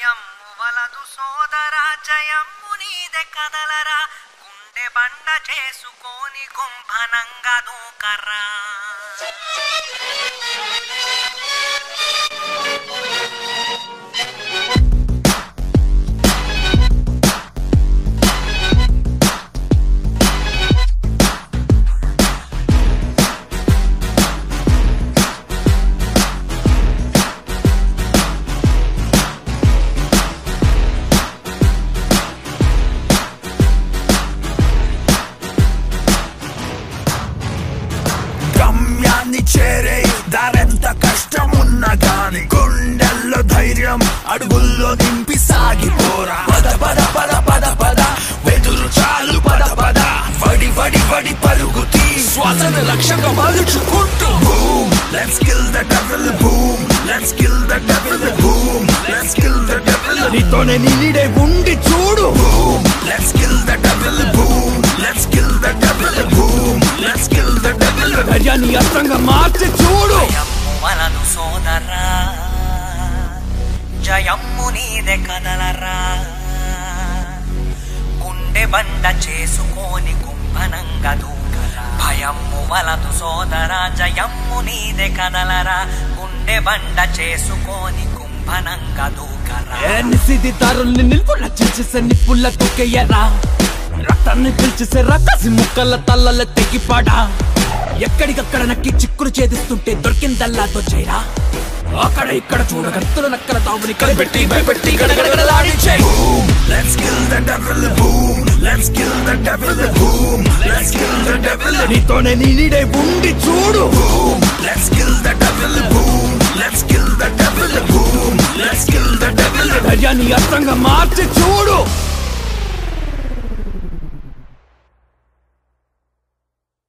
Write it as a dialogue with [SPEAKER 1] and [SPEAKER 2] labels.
[SPEAKER 1] భయమ్ము వలదు సోదరా జయమ్ము నీదే కదలరా గుండె బండ చేసుకొని గుంభనంగా దూకరా
[SPEAKER 2] గమ్యాన్ని చేరే దారెంత కష్టమున్నా గాని గుండెల్లో ధైర్యం అడుగుల్లో నింపి సాగిపోరా పద పద పద పద పద వెదురు చాలు పద పద వడి వడి వడి పరుగు తీ శ్వాసను లక్ష్యంగా మలుచుకుంటూ boom let's kill the devil boom let's kill the devil boom let's kill the devil
[SPEAKER 3] నీతోనే నీడే ఉండి చూడు
[SPEAKER 2] boom let's kill the devil boom let's kill the devil boom let's kill the devil
[SPEAKER 3] ధైర్యాన్ని అస్త్రంగా మార్చి చూడు
[SPEAKER 1] భయమ్ము వలదు సోదరా జయమ్ము నీదే కదలరా గుండె బండ చేసుకొని కుంభనంగా దూకరా భయమ్ము వలదు సోదరా జయమ్ము నీదే కదలరా గుండె బండ చేసుకొని కుంభనంగా దూకరా
[SPEAKER 3] నిసిది దారుల్ని నిలుపు రచించేసే నిప్పుల తొక్కేయరా రక్తాన్ని పిలిచేసే రక్కసి ముక్కల తల్లల తెగిపాడా ఎక్కడికక్కడ నక్కి చిక్కులు ఛేదిస్తుంటే దొరికిందల్లా దొచ్చేరా అక్కడ ఇక్కడ చూడగత్తుల నక్కల తావుని కనిపెట్టి భయపెట్టి గడగడగడలాడించే
[SPEAKER 2] Let's kill the devil, boom. Let's kill the devil, boom. Let's kill the devil,
[SPEAKER 3] నీతోనే నీడే ఉండి చూడు
[SPEAKER 2] boom. Let's kill the devil, boom. Let's kill the devil, boom. Let's kill the devil.
[SPEAKER 3] ధైర్యాన్ని అస్త్రంగా మార్చి చూడు